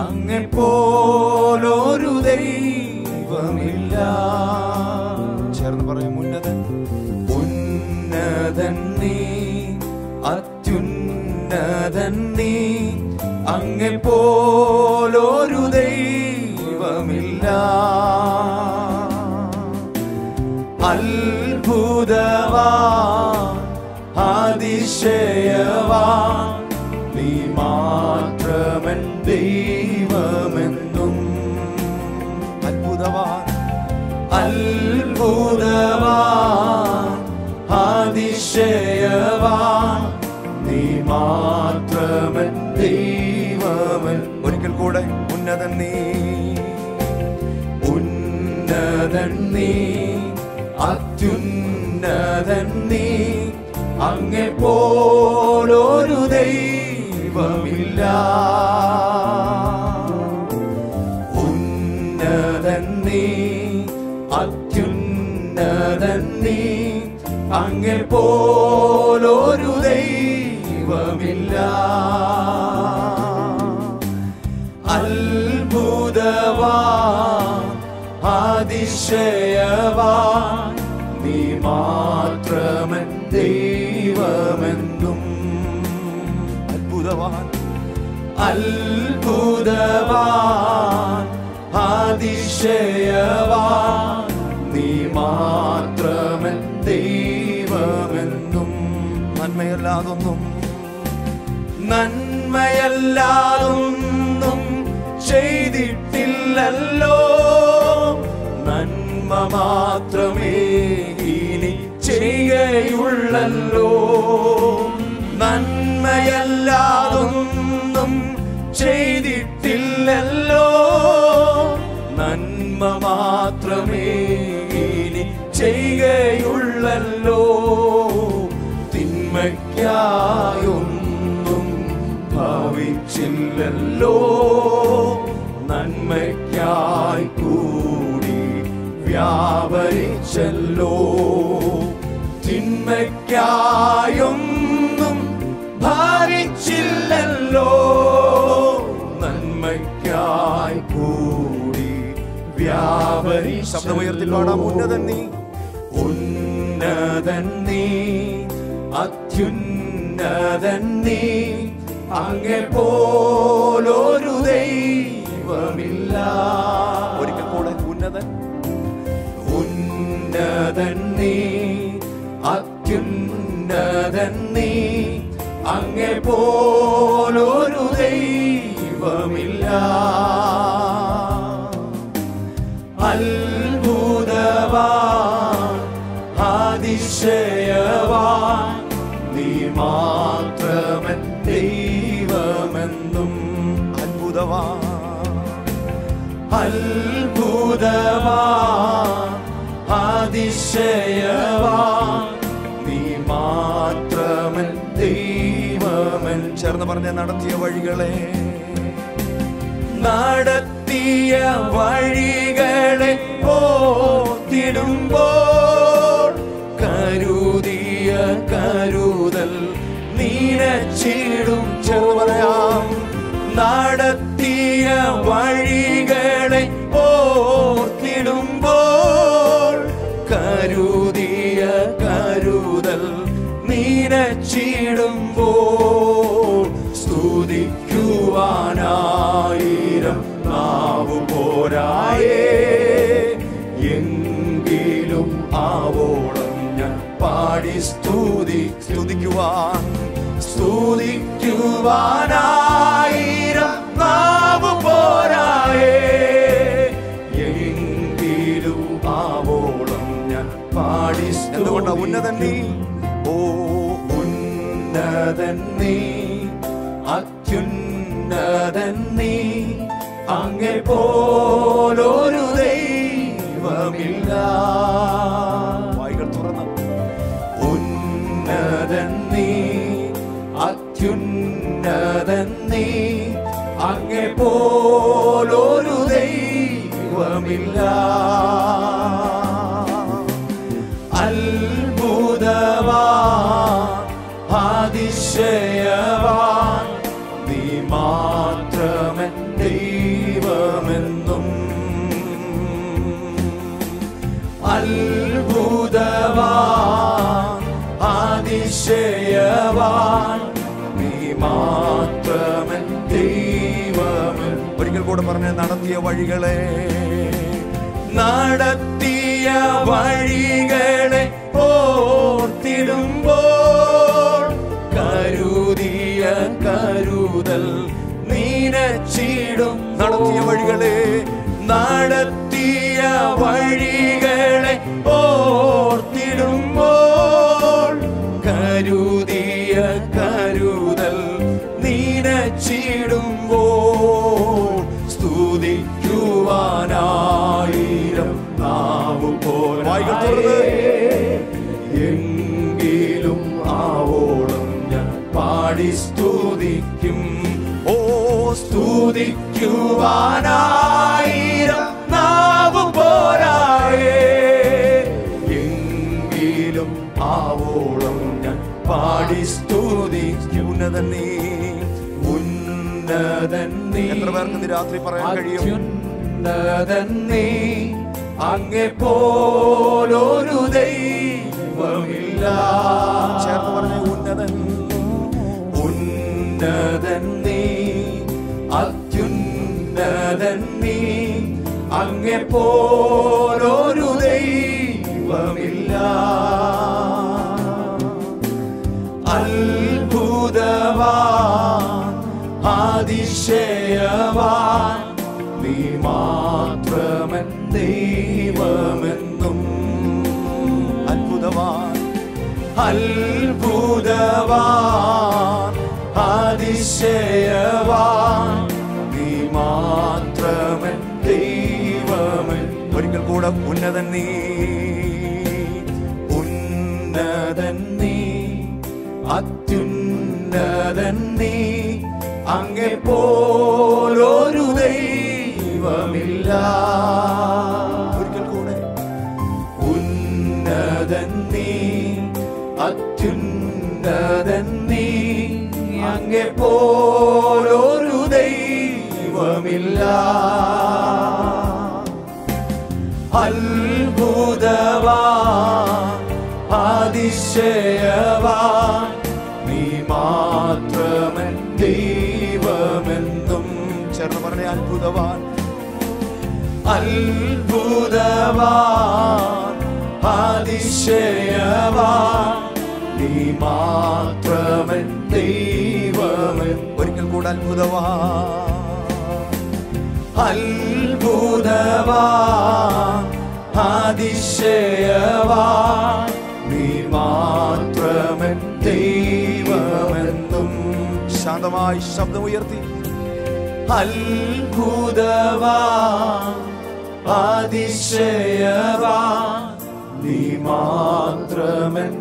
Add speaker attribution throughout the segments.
Speaker 1: അങ്ങെ പോലൊരു ദൈവമില്ല
Speaker 2: ചേർന്ന് പറയും ഉന്നതൻ
Speaker 1: ഉന്നതൻ നീ അത്യുന്നതൻ നീ അങ്ങെ പോലൊരു ദൈവമില്ല അത്ഭുതവാ അതിശയവാ നീ മാത്രമൻ ദൈവമെന്നും
Speaker 2: അത്ഭുതവാൻ
Speaker 1: അത്ഭുതവാ അതിശയവാ നീ മാത്രമൻ ദൈവമൻ
Speaker 2: ഒരിക്കൽ കൂടെ ഉന്നതൻ നീ
Speaker 1: ഉന്നതൻ നീ അത്യുന്നതൻ നീ അങ്ങെ പോലൊരു ദൈവമില്ല ഉന്നതൻ നീ അത്യുന്നതൻ നീ അങ്ങെ പോലൊരു ദൈവമില്ല അത്ഭുതവാ അതിശയവാ നീ മാത്രമൻ ദൈവമെന്നും
Speaker 2: അത്ഭുതവാൻ
Speaker 1: അത്ഭുതവാൻ അതിശയവാ നീ മാത്രമൻ ദൈവമെന്നും
Speaker 2: നന്മയല്ലാതൊന്നും
Speaker 1: നന്മയല്ലാതൊന്നും ചെയ്തിട്ടില്ലല്ലോ നന്മ മാത്രമേ ഇനി ചെയ്യുള്ളല്ലോ നന്മയല്ലാതൊന്നും ചെയ്തിട്ടില്ലല്ലോ നന്മ മാത്രമേ ഇനി ചെയ്യുള്ളല്ലോ തിന്മയ്ക്കായൊന്നും ഭവിച്ചില്ലല്ലോ നന്മയ്ക്കായി കൂടി വ്യാപരിച്ചല്ലോ തിന്മയ്ക്കായൊന്നും ഭാവിച്ചില്ലല്ലോ നന്മയ്ക്കായി കൂടി വ്യാപരിച്ചല്ലോ
Speaker 2: ശബ്ദമുയർത്തി പാടാം ഉന്നതൻ നീ
Speaker 1: ഉന്നതൻ നീ അത്യുന്നതൻ നീ അങ്ങെ പോലൊരു ദൈവമില്ല
Speaker 2: ഒരിക്കൽ കൂടെ ഉന്നതൻ
Speaker 1: ഉന്നതൻ നീ അത്യുന്നതൻ നീ അങ്ങെ പോലൊരു ദൈവമില്ല അത്ഭുതവാ അതിശയവാ നീ മാത്രമൻ ദൈവമെന്നും
Speaker 2: അത്ഭുതവാൻ
Speaker 1: അത്ഭുതവാ അതിശയവാ നീ മാത്രമൻ ദൈവമൻ
Speaker 2: ചേർന്ന് പറഞ്ഞ നടത്തിയ വഴികളെ
Speaker 1: നടത്തിയ വഴികളെ ഓത്തിടുമ്പോൾ കരുതിയ കരുതൽ നീനച്ചിടും
Speaker 2: ചേർന്ന് പറയാം
Speaker 1: നടത്തിയ വഴികളെ ഓർത്തിടുമ്പോൾ കരുതിയ കരുതൽ നീനച്ചിടുമ്പോൾ സ്തുതിക്കുവാനായിരം നാവു പോരായേ എങ്കിലും ആവോളം ഞാൻ പാടി സ്തുതി
Speaker 2: സ്തുതിക്കുവാൻ
Speaker 1: സ്തുതിക്കുവാനായിരം നാവ് പോരായേ എങ്കിലും ആവോളം ഞാൻ പാടി
Speaker 2: എന്തുകൊണ്ടാ ഉന്നതൻ നീ
Speaker 1: ഓ ഉന്നതൻ നീ അത്യുന്നതൻ നീ അങ്ങെ പോലൊരു ദൈവമില്ല
Speaker 2: വായികൾ തുറന്ന്
Speaker 1: ഉന്നതൻ നീ അത്യുന്നതൻ നീ അങ്ങെ പോലൊരു ദൈവമില്ല അത്ഭുതവാ അതിശയവാ നീ മാത്രമൻ ദൈവം അതിശയവാൻ നീ മാത്രമൻ ദൈവമൻ
Speaker 2: ഒരിക്കൽ കൂടെ പറഞ്ഞ് നടത്തിയ വഴികളെ
Speaker 1: നടത്തിയ വഴികളെ ഓർത്തിടുമ്പോൾ കരുതിയ കരുതൽ നീനച്ചിടും
Speaker 2: നടത്തിയ വഴികളെ
Speaker 1: നടത്തിയ വഴികളെ ഓർത്തിടുമ്പോൾ കരുതിയ കരുതൽ നീനച്ചിടുമ്പോൾ സ്തുതിക്കുവാനായിരം നാവു
Speaker 2: വായികൾ
Speaker 1: പോലെ
Speaker 2: തുറന്ന്.
Speaker 1: എങ്കിലും ആവോളം ഞാൻ പാടി സ്തുതിക്കും
Speaker 2: ഓ
Speaker 1: സ്തുതിക്കുവാനായിരം നാവ് പോരായേ എങ്കിലും ആവോളം ഞാൻ പാടി സ്തുതിക്കും
Speaker 2: ഉന്നതൻ നീ
Speaker 1: ഉന്നതൻ നീ
Speaker 2: എത്ര പേർക്ക് ഇന്ന് രാത്രി പറയാൻ കഴിയും
Speaker 1: അത്യുന്നതൻ നീ അങ്ങെ പോലൊരു ദൈവമില്ല
Speaker 2: ചേർന്ന് പറഞ്ഞ ഉന്നതൻ
Speaker 1: ഉന്നതൻ നീ അത്യുന്നതൻ നീ അങ്ങെ പോലൊരു ദൈവമില്ല അത്ഭുതവാൻ അതിശയവാൻ നീ മാത്രമൻ ദൈവമെന്നും
Speaker 2: അത്ഭുതവാൻ
Speaker 1: അത്ഭുതവാൻ അതിശയവാൻ നീ മാത്രമൻ ദൈവമൻ
Speaker 2: ഒരിക്കൽ കൂടെ ഉന്നതൻ നീ
Speaker 1: ഉന്നതൻ നീ അത്യുന്നതൻ നീ അങ്ങെ പോലൊരു ദൈവമില്ല
Speaker 2: ഒരിക്കൽ കൂടെ
Speaker 1: ഉന്നതൻ നീ അത്യുന്നതൻ നീ അങ്ങെ പോലൊരു ദൈവമില്ല അത്ഭുതവാൻ അതിശയവാൻ നീ മാത്രമൻ ദൈവമെന്നും
Speaker 2: ചേർന്ന് പറഞ്ഞ അത്ഭുതവാൻ
Speaker 1: അത്ഭുതവാൻ അതിശയവാൻ നീ മാത്രമൻ ദൈവമൻ
Speaker 2: ഒരിക്കൽ കൂടെ അത്ഭുതവാൻ
Speaker 1: അത്ഭുതവാൻ അതിശയവാൻ നീ മാത്രമൻ ദൈവമെന്നും
Speaker 2: ശാന്തമായി ശബ്ദമുയർത്തി
Speaker 1: അത്ഭുതവാൻ അതിശയവാൻ നീ മാത്രമൻ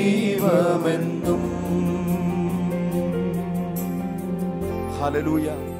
Speaker 1: ദൈവമെന്നും
Speaker 2: ഹല്ലേലൂയ